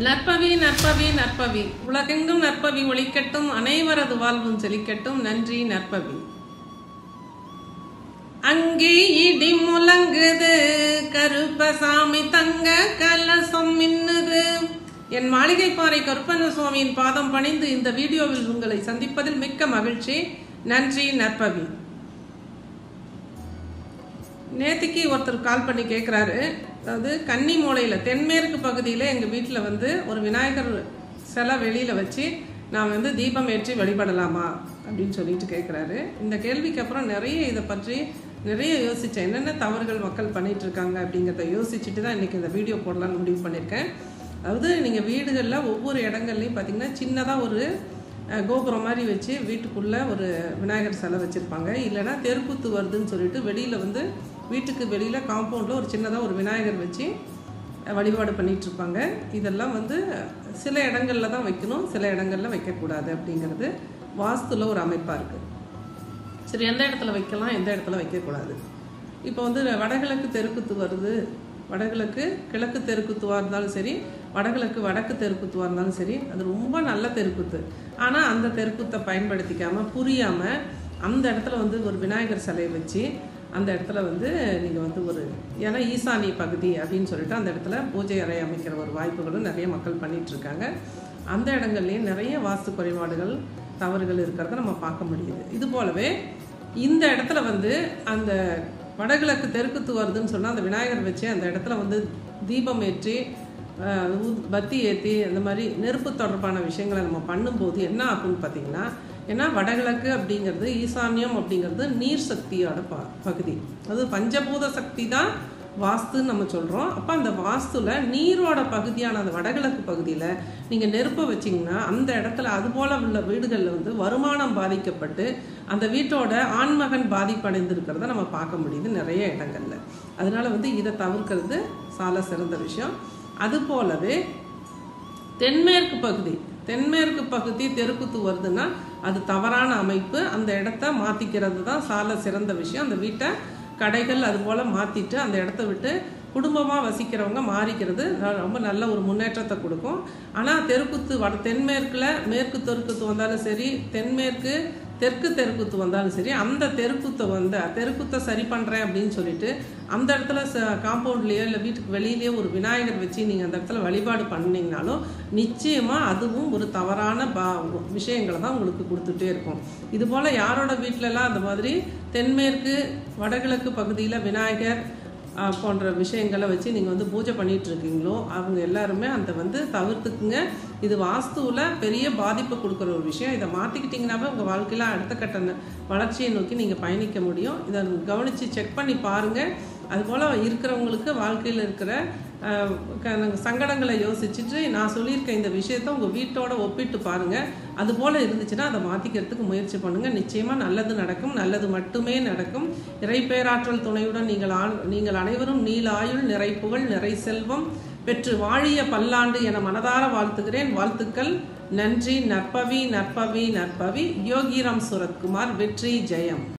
நற்பவி நற்பவி நற்பவி உலகெங்கும் நற்பவி ஒழிக்கட்டும் அனைவரது வாழ்வும் செழிக்கட்டும் நன்றி நற்பவி அங்கே இடி முழங்குது கருப்பசாமி தங்க கலசம் மின்னுது என் மாளிகை பாறை கருப்பண்ண சுவாமியின் பாதம் பணிந்து இந்த வீடியோவில் உங்களை சந்திப்பதில் மிக்க மகிழ்ச்சி நன்றி நற்பவி நேத்திக்கு ஒருத்தர் கால் பண்ணி கேட்குறாரு அதாவது கன்னி மூலையில் தென்மேற்கு பகுதியில் எங்கள் வீட்டில் வந்து ஒரு விநாயகர் சிலை வெளியில் வச்சு நான் வந்து தீபம் ஏற்றி வழிபடலாமா அப்படின்னு சொல்லிட்டு கேட்குறாரு இந்த கேள்விக்கு அப்புறம் நிறைய இதை பற்றி நிறைய யோசித்தேன் என்னென்ன தவறுகள் மக்கள் பண்ணிட்டு இருக்காங்க அப்படிங்கிறத யோசிச்சுட்டு தான் இன்றைக்கி இந்த வீடியோ போடலான்னு முடிவு பண்ணியிருக்கேன் அதாவது நீங்கள் வீடுகளில் ஒவ்வொரு இடங்கள்லையும் பார்த்தீங்கன்னா சின்னதாக ஒரு அஹ், கோபுரம் மாதிரி வச்சு வீட்டுக்குள்ளே ஒரு விநாயகர் சிலை வச்சுருப்பாங்க இல்லைன்னா தெருக்கூத்து வருதுன்னு சொல்லிட்டு வெளியில் வந்து வீட்டுக்கு வெளியில் காம்பவுண்டில் ஒரு சின்னதாக ஒரு விநாயகர் வச்சு அஹ், வழிபாடு பண்ணிட்டு இருப்பாங்க இதெல்லாம் வந்து சில இடங்களில் தான் வைக்கணும் சில இடங்களில் வைக்கக்கூடாது அப்படிங்கிறது வாஸ்துல ஒரு அமைப்பாக இருக்குது சரி எந்த இடத்துல வைக்கலாம் எந்த இடத்துல வைக்கக்கூடாது இப்போ வந்து வடகிழக்கு தெருக்குத்து வருது வடகிழக்கு கிழக்கு தெருக்குத்துவாக இருந்தாலும் சரி வடகிழக்கு வடக்கு தெருக்குத்துவாக இருந்தாலும் சரி அது ரொம்ப நல்ல தெருக்குத்து ஆனால் அந்த தெருக்குத்தை பயன்படுத்திக்காமல் புரியாமல் அந்த இடத்துல வந்து ஒரு விநாயகர் சிலையை வச்சு அந்த இடத்துல வந்து நீங்கள் வந்து ஒரு ஏன்னா ஈசானி பகுதி அப்படின்னு சொல்லிட்டு அந்த இடத்துல பூஜை அறை அமைக்கிற ஒரு வாய்ப்புகளும் நிறைய மக்கள் பண்ணிட்டு இருக்காங்க அந்த இடங்கள்லேயும் நிறைய வாஸ்து குறைபாடுகள் தவறுகள் இருக்கிறத நம்ம பார்க்க முடியுது இது போலவே இந்த இடத்துல வந்து அந்த வடகிழக்கு தெற்குத்து வருதுன்னு சொன்னால் அந்த விநாயகர் வச்சு அந்த இடத்துல வந்து தீபம் ஏற்றி ஆஹ், ஊ- பத்தி ஏற்றி அந்த மாதிரி நெருப்பு தொடர்பான விஷயங்களை நம்ம பண்ணும்போது என்ன ஆகும்னு பார்த்தீங்கன்னா ஏன்னா வடகிழக்கு அப்படிங்கிறது ஈசான்யம் அப்படிங்கிறது நீர் சக்தியோட ப பகுதி அது பஞ்சபூத சக்தி தான் வாஸ்துன்னு நம்ம சொல்கிறோம் அப்போ அந்த வாஸ்துல நீரோட பகுதியான அந்த வடகிழக்கு பகுதியில் நீங்கள் நெருப்பை வச்சிங்கன்னா அந்த இடத்துல அது போல உள்ள வீடுகளில் வந்து வருமானம் பாதிக்கப்பட்டு அந்த வீட்டோட ஆண்மகன் பாதிப்படைந்திருக்கிறத நம்ம பார்க்க முடியுது நிறைய இடங்கள்ல அதனால வந்து இதை தவிர்க்கிறது சால சிறந்த விஷயம் அது போலவே தென்மேற்கு பகுதி தென்மேற்கு பகுதி தெருக்குத்து வருதுன்னா அது தவறான அமைப்பு அந்த இடத்த மாற்றிக்கிறது தான் சால சிறந்த விஷயம் அந்த வீட்டை கடைகள் அது போல் மாற்றிட்டு அந்த இடத்த விட்டு குடும்பமாக வசிக்கிறவங்க மாறிக்கிறது ந- ரொம்ப நல்ல ஒரு முன்னேற்றத்தை கொடுக்கும் ஆனால் தெருக்குத்து வட தென்மேற்கில் மேற்கு தெருக்குத்து வந்தாலும் சரி தென்மேற்கு தெற்கு தெருக்குத்து வந்தாலும் சரி அந்த தெருக்குத்தை வந்து தெருக்குத்தை சரி பண்ணுறேன் அப்படின்னு சொல்லிட்டு அந்த இடத்துல ச காம்பவுண்ட்லேயோ இல்லை வீட்டுக்கு வெளியிலேயோ ஒரு விநாயகர் வச்சு நீங்கள் அந்த இடத்துல வழிபாடு பண்ணீங்கனாலும் நிச்சயமாக அதுவும் ஒரு தவறான பா விஷயங்களை தான் உங்களுக்கு கொடுத்துட்டே இருக்கும் இது போல் யாரோட வீட்டிலலாம் அந்த மாதிரி தென்மேற்கு வடகிழக்கு பகுதியில் விநாயகர் ஆஹ், போன்ற விஷயங்களை வச்சு நீங்கள் வந்து பூஜை பண்ணிட்டு இருக்கீங்களோ அவங்க எல்லாருமே அந்த வந்து தவிர்த்துக்குங்க இது வாஸ்துவில் பெரிய பாதிப்பு கொடுக்குற ஒரு விஷயம் இதை மாற்றிக்கிட்டிங்கனாவே உங்கள் வாழ்க்கையில் அடுத்த கட்ட ந- வளர்ச்சியை நோக்கி நீங்கள் பயணிக்க முடியும் இதை கவனித்து செக் பண்ணி பாருங்கள் அதுபோல் இருக்கிறவங்களுக்கு வாழ்க்கையில் இருக்கிற ஆஹ், க- சங்கடங்களை யோசிச்சுட்டு நான் சொல்லியிருக்க இந்த விஷயத்த உங்கள் வீட்டோட ஒப்பிட்டு பாருங்கள் அது போல் இருந்துச்சுன்னா அதை மாற்றிக்கிறதுக்கு முயற்சி பண்ணுங்கள் நிச்சயமாக நல்லது நடக்கும் நல்லது மட்டுமே நடக்கும் இறை பேராற்றல் துணையுடன் நீங்கள் ஆள் நீங்கள் அனைவரும் நீல ஆயுள் நிறை புகழ் நிறை செல்வம் பெற்று வாழிய பல்லாண்டு என மனதார வாழ்த்துகிறேன் வாழ்த்துக்கள் நன்றி நற்பவி நற்பவி நற்பவி யோகிராம் சுரத்குமார் வெற்றி ஜெயம்